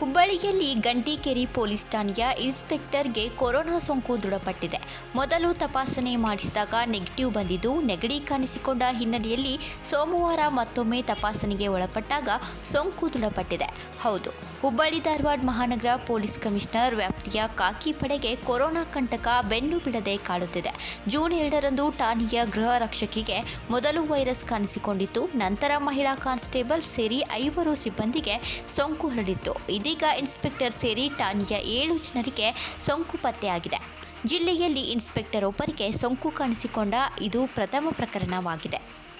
ಹುಬ್ಬಳ್ಳಿಯಲ್ಲಿ ಗಂಟಿಕೇರಿ ಪೊಲೀಸ್ ಠಾಣೆಯ ಇನ್ಸ್ಪೆಕ್ಟರ್ಗೆ ಕೊರೋನಾ ಸೋಂಕು ದೃಢಪಟ್ಟಿದೆ ಮೊದಲು ತಪಾಸಣೆ ಮಾಡಿಸಿದಾಗ ನೆಗೆಟಿವ್ ಬಂದಿದ್ದು ನೆಗಡಿ ಕಾಣಿಸಿಕೊಂಡ ಹಿನ್ನೆಲೆಯಲ್ಲಿ ಸೋಮವಾರ ಮತ್ತೊಮ್ಮೆ ತಪಾಸಣೆಗೆ ಒಳಪಟ್ಟಾಗ ಸೋಂಕು ದೃಢಪಟ್ಟಿದೆ ಹೌದು ಹುಬ್ಬಳ್ಳಿ ಧಾರವಾಡ ಮಹಾನಗರ ಪೊಲೀಸ್ ಕಮಿಷನರ್ ವ್ಯಾಪ್ತಿಯ ಕಾಕಿ ಪಡೆಗೆ ಕೊರೋನಾ ಕಂಟಕ ಬೆನ್ನು ಬಿಡದೆ ಕಾಡುತ್ತಿದೆ ಜೂನ್ ಎರಡರಂದು ಠಾಣೆಯ ಗೃಹ ರಕ್ಷಕಿಗೆ ಮೊದಲು ವೈರಸ್ ಕಾಣಿಸಿಕೊಂಡಿತ್ತು ನಂತರ ಮಹಿಳಾ ಕಾನ್ಸ್ಟೇಬಲ್ ಸೇರಿ ಐವರು ಸಿಬ್ಬಂದಿಗೆ ಸೋಂಕು ಹರಡಿತ್ತು ಇದೀಗ ಇನ್ಸ್ಪೆಕ್ಟರ್ ಸೇರಿ ಠಾಣೆಯ ಏಳು ಜನರಿಗೆ ಸೋಂಕು ಪತ್ತೆಯಾಗಿದೆ ಜಿಲ್ಲೆಯಲ್ಲಿ ಇನ್ಸ್ಪೆಕ್ಟರ್ ಒಬ್ಬರಿಗೆ ಸೋಂಕು ಕಾಣಿಸಿಕೊಂಡ ಇದು ಪ್ರಥಮ ಪ್ರಕರಣವಾಗಿದೆ